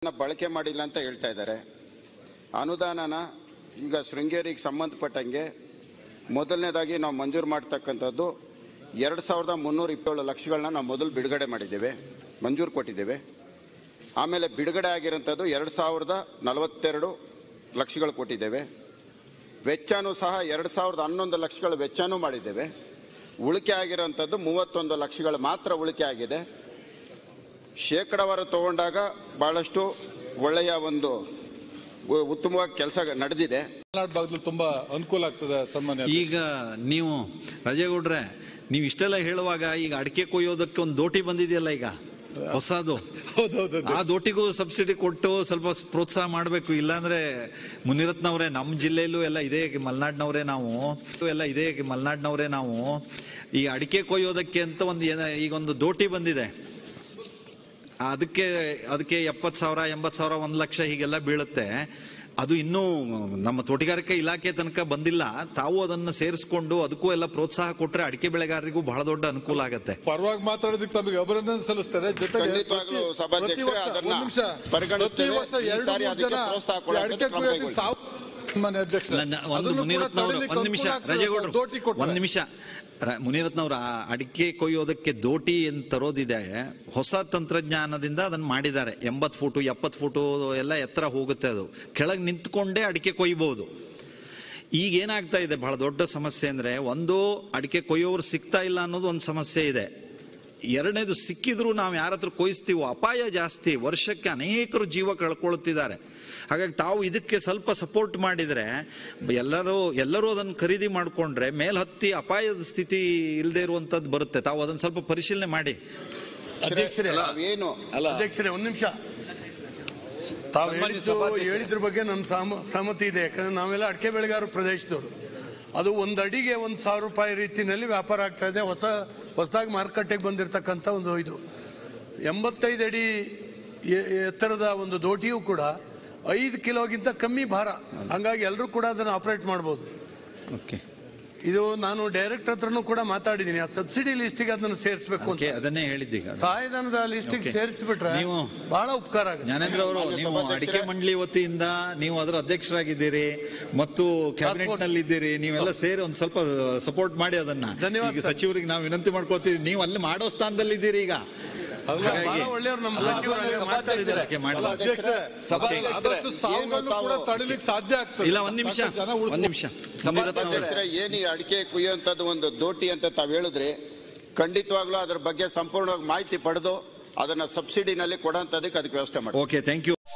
ಬಳಕೆ ಮಾಡಿಲ್ಲ ಅಂತ ಹೇಳ್ತಾ ಇದ್ದಾರೆ ಅನುದಾನನ ಈಗ ಶೃಂಗೇರಿಗೆ ಸಂಬಂಧಪಟ್ಟಂಗೆ ಮೊದಲನೇದಾಗಿ ನಾವು ಮಂಜೂರು ಮಾಡ್ತಕ್ಕಂಥದ್ದು ಎರಡು ಸಾವಿರದ ಮುನ್ನೂರ ಇಪ್ಪತ್ತೇಳು ಲಕ್ಷಗಳನ್ನ ನಾವು ಮೊದಲು ಬಿಡುಗಡೆ ಮಾಡಿದ್ದೇವೆ ಮಂಜೂರು ಕೊಟ್ಟಿದ್ದೇವೆ ಆಮೇಲೆ ಬಿಡುಗಡೆ ಆಗಿರೋಂಥದ್ದು ಎರಡು ಸಾವಿರದ ನಲವತ್ತೆರಡು ಲಕ್ಷಗಳು ಕೊಟ್ಟಿದ್ದೇವೆ ವೆಚ್ಚನೂ ಸಹ ಎರಡು ಸಾವಿರದ ಹನ್ನೊಂದು ಲಕ್ಷಗಳ ವೆಚ್ಚನೂ ಮಾಡಿದ್ದೇವೆ ಉಳಿಕೆ ಆಗಿರೋಂಥದ್ದು ಮೂವತ್ತೊಂದು ಲಕ್ಷಗಳು ಮಾತ್ರ ಉಳಿಕೆ ಆಗಿದೆ ಶೇಕಡವಾರು ತಗೊಂಡಾಗ ಭಾಳಷ್ಟು ಒಳ್ಳೆಯ ಒಂದು ಉ- ಉತ್ತಮವಾಗಿ ಕೆಲಸ ನಡೆದಿದೆ ಮಲೆನಾಡು ಭಾಗದಲ್ಲಿ ತುಂಬಾ ಅನುಕೂಲ ಆಗ್ತದೆ ಸನ್ಮಾನ್ಯ ಈಗ ನೀವು ರಾಜೇಗೌಡ್ರೆ ನೀವು ಇಷ್ಟೆಲ್ಲ ಹೇಳುವಾಗ ಈಗ ಅಡಿಕೆ ಕೊಯ್ಯೋದಕ್ಕೆ ಒಂದು ದೋಟಿ ಬಂದಿದೆಯಲ್ಲ ಈಗ ಹೊಸದು ಹೌದೌದು ಆ ದೋಟಿಗೂ ಸಬ್ಸಿಡಿ ಕೊಟ್ಟು ಸ್ವಲ್ಪ ಪ್ರೋತ್ಸಾಹ ಮಾಡಬೇಕು ಇಲ್ಲಾಂದ್ರೆ ಮುನಿರತ್ನವ್ರೆ ನಮ್ಮ ಜಿಲ್ಲೆಯಲ್ಲೂ ಎಲ್ಲ ಇದೇ ಮಲೆನಾಡಿನವರೇ ನಾವು ಎಲ್ಲ ಇದೇ ಮಲೆನಾಡಿನವರೇ ನಾವು ಈ ಅಡಿಕೆ ಕೊಯ್ಯೋದಕ್ಕೆ ಅಂತ ಒಂದು ಏನ ಈಗ ಒಂದು ದೋಟಿ ಬಂದಿದೆ ಅದಕ್ಕೆ ಅದಕ್ಕೆ ಎಪ್ಪತ್ತು ಸಾವಿರ ಎಂಬತ್ತು ಸಾವಿರ ಒಂದು ಲಕ್ಷ ಹೀಗೆಲ್ಲ ಬೀಳುತ್ತೆ ಅದು ಇನ್ನೂ ನಮ್ಮ ತೋಟಗಾರಿಕೆ ಇಲಾಖೆ ತನಕ ಬಂದಿಲ್ಲ ತಾವು ಅದನ್ನ ಸೇರಿಸ್ಕೊಂಡು ಅದಕ್ಕೂ ಎಲ್ಲ ಪ್ರೋತ್ಸಾಹ ಕೊಟ್ರೆ ಅಡಿಕೆ ಬೆಳೆಗಾರರಿಗೂ ಬಹಳ ದೊಡ್ಡ ಅನುಕೂಲ ಆಗತ್ತೆ ಪರವಾಗಿ ಮಾತಾಡೋದಕ್ಕೆ ತಮಗೆ ಅಭಿನಂದನೆ ಸಲ್ಲಿಸ್ತಾರೆ ಜೊತೆಗೆ ಖಂಡಿತವಾಗ್ಲೂ ಪ್ರತಿ- ಸಭಾಧ್ಯಕ್ಷರೇ ಪ್ರತಿ ವರ್ಷ- ಅದನ್ನ ಒಂದ್ ನಿಮಿಷ. ಪರಿಗಣಿಸ್ತೇವೆ. ಪ್ರತಿ ವರ್ಷ ಈ ಎರಡು ಸಾರಿ ಮೂರು ಅದಕ್ಕೆ ಜನ ಪ್ರೋತ್ಸಾಹ ಈ ಕೊಡೋದಕ್ಕೆ ಅಡಿಕೆ ಕ್ರಮ ಕುಯ್ಯೋದಕ್ಕೆ ಕೈಗೊಳ್ಳಿ. ಸಾವು- ಸನ್ಮಾನ್ಯ ಅಧ್ಯಕ್ಷ ನನ್ನ ಒಂದು ಅದನ್ನು ಕೂಡ ಮುನಿರತ್ನವ್ರು ತಡೀಲಿಕ್ಕೆ ಒಂದ್ ನಿಮಿಷ ಅನುಕೂಲ ಆಗ್ತದೆ. ರಾಜೇಗೌಡರು ದೋಟಿ ಕೊಟ್ರೆ. ಒಂದ್ ನಿಮಿಷ ರ- ಮುನಿರತ್ನವ್ರ ಆ ಅಡಿಕೆ ಕೊಯ್ಯೋದಕ್ಕೆ ದೋಟಿ ಅಂತ ತರೋದಿದೆ ಹೊಸ ತಂತ್ರಜ್ಞಾನದಿಂದ ಅದನ್ನ ಮಾಡಿದ್ದಾರೆ ಎಂಬತ್ ಫೂಟು ಎಪ್ಪತ್ ಫೂಟು ಎಲ್ಲ ಎತ್ತರ ಹೋಗುತ್ತೆ ಅದು ಕೆಳಗೆ ನಿಂತ್ಕೊಂಡೇ ಅಡಿಕೆ ಕೊಯ್ಬಹುದು ಈಗ ಏನಾಗ್ತಾ ಇದೆ ಬಹಳ ದೊಡ್ಡ ಸಮಸ್ಯೆ ಅಂದ್ರೆ ಒಂದು ಅಡಿಕೆ ಕೊಯ್ಯೋರು ಸಿಗ್ತಾ ಇಲ್ಲ ಅನ್ನೋದು ಒಂದು ಸಮಸ್ಯೆ ಇದೆ ಎರಡನೇದು ಸಿಕ್ಕಿದ್ರು ನಾವು ಯಾರ ಹತ್ರ ಕೊಯ್ಸ್ತೀವೋ ಅಪಾಯ ಜಾಸ್ತಿ ವರ್ಷಕ್ಕೆ ಅನೇಕರು ಜೀವ ಕಳ್ಕೊಳ್ತಿದ್ದಾರೆ ಹಾಗಾಗಿ ತಾವು ಇದಕ್ಕೆ ಸ್ವಲ್ಪ ಸಪೋರ್ಟ್ ಮಾಡಿದ್ರೆ ಎಲ್ಲರೂ ಎಲ್ಲರೂ ಅದನ್ನು ಖರೀದಿ ಮಾಡಿಕೊಂಡ್ರೆ ಮೇಲ್ ಹತ್ತಿ ಅಪಾಯದ ಸ್ಥಿತಿ ಇಲ್ಲದೆ ಇರುವಂತದ್ದು ಬರುತ್ತೆ ತಾವು ಅದನ್ನು ಸ್ವಲ್ಪ ಪರಿಶೀಲನೆ ಮಾಡಿ ಅಧ್ಯಕ್ಷರೇ ಏನು ಅಧ್ಯಕ್ಷರೇ ಒಂದ್ ನಿಮಿಷ ತಾವು ಹೇಳಿದ್ದು ಹೇಳಿದ್ರ ಬಗ್ಗೆ ನನ್ನ ಸಹಮ ಸಹಮತಿ ಇದೆ ಯಾಕಂದ್ರೆ ನಾವೆಲ್ಲ ಅಡಿಕೆ ಬೆಳೆಗಾರ ಪ್ರದೇಶದವರು ಅದು ಒಂದು ಅಡಿಗೆ ಒಂದು ಸಾವಿರ ರೂಪಾಯಿ ರೀತಿಯಲ್ಲಿ ವ್ಯಾಪಾರ ಆಗ್ತಾ ಇದೆ ಹೊಸ ಹೊಸದಾಗಿ ಮಾರುಕಟ್ಟೆಗೆ ಬಂದಿರತಕ್ಕಂಥ ಒಂದು ಇದು ಎಂಬತ್ತೈದು ಅಡಿ ಎ- ಎತ್ತರದ ಒಂದು ದೋಟಿಯೂ ಕೂಡ ಐದು ಕಿಲೋಗಿಂತ ಕಮ್ಮಿ ಭಾರ ಹಂಗಾಗಿ ಎಲ್ಲರೂ ಕೂಡ ಅದನ್ನು ಆಪರೇಟ್ ಮಾಡ್ಬೋದು ಓಕೆ ಇದು ನಾನು ಡೈರೆಕ್ಟರ್ ಹತ್ರನೂ ಕೂಡ ಮಾತಾಡಿದ್ದೀನಿ ಆ ಸಬ್ಸಿಡಿ ಲಿಸ್ಟಿಗೆ ಅದನ್ನು ಸೇರಿಸಬೇಕು ಅಂತ ಓಕೆ ಅದನ್ನೇ ಹೇಳಿದ್ದೀಗ ಸಹಾಯಧನದ ಲಿಸ್ಟಿಗೆ Okay. ಸೇರಿಸ್ಬಿಟ್ರೆ ನೀವು- ಬಹಳ ಉಪಕಾರ ಆಗುತ್ತೆ ಜ್ಞಾನೇಂದ್ರ ಅವರು ಮಾನ್ಯ ನೀವು ಸಭಾಧ್ಯಕ್ಷರೇ. ಅಡಿಕೆ ಮಂಡಳಿ ವತಿಯಿಂದ ನೀವು ಅದರ ಅಧ್ಯಕ್ಷರಾಗಿದ್ದೀರಿ ಮತ್ತು ಕ್ಯಾಬಿನೆಟ್ force. ನಲ್ಲಿ ಇದ್ದೀರಿ ನೀವೆಲ್ಲ ಸೇರಿ ಒಂದು ಸ್ವಲ್ಪ ಸಪೋರ್ಟ್ ಮಾಡಿ ಅದನ್ನ ಧನ್ಯವಾದ ಈಗ ಸರ್. ಸಚಿವರಿಗೆ ನಾವು ವಿನಂತಿ ಮಾಡ್ಕೊಳ್ತೀವಿ ನೀವು ಅಲ್ಲಿ ಮಾಡೋ ಸ್ಥಾನದಲ್ಲಿ ಇದ್ದೀರಿ ಈಗ ಹಾಗಾಗಿ ಬಹಳ ಒಳ್ಳೆಯವರು ನಮ್ಮ ಸಚಿವರು ಹಾಗೆ ಮಾಡ್ತಾ ಇದ್ದಾರೆ. ಅದಕ್ಕೆ ಮಾಡಿ ಅಧ್ಯಕ್ಷ ಆದಷ್ಟು ಸಾವುಗಳನ್ನು ತಾವು- ಕೂಡ ತಡಿಲಿಕ್ಕೆ ಸಾಧ್ಯ ಆಗ್ತದೆ ಇಲ್ಲ ಒಂದ್ ನಿಮಿಷ ಸಾಕಷ್ಟು ಜನ ಒಂದ್ ಉಳಿಸ್ಬೋದು. ನಿಮಿಷ ಮುನಿರತ್ನ ಅವರೇ. ಅಧ್ಯಕ್ಷರೇ ಏನು ಈ ಅಡಿಕೆ ಕುಯ್ಯುವಂಥದ್ದು ಒಂದು ದೋಟಿ ಅಂತ ತಾವು ಹೇಳಿದ್ರಿ ಖಂಡಿತವಾಗ್ಲೂ ಅದ್ರ ಬಗ್ಗೆ ಸಂಪೂರ್ಣವಾಗಿ ಮಾಹಿತಿ ಪಡೆದು ಅದನ್ನ ಸಬ್ಸಿಡಿನಲ್ಲಿ ಕೊಡೋಂಥದಕ್ಕೆ ಅದಕ್ಕೆ ವ್ಯವಸ್ಥೆ ಮಾಡಿ ಓಕೆ ಥ್ಯಾಂಕ್ ಯು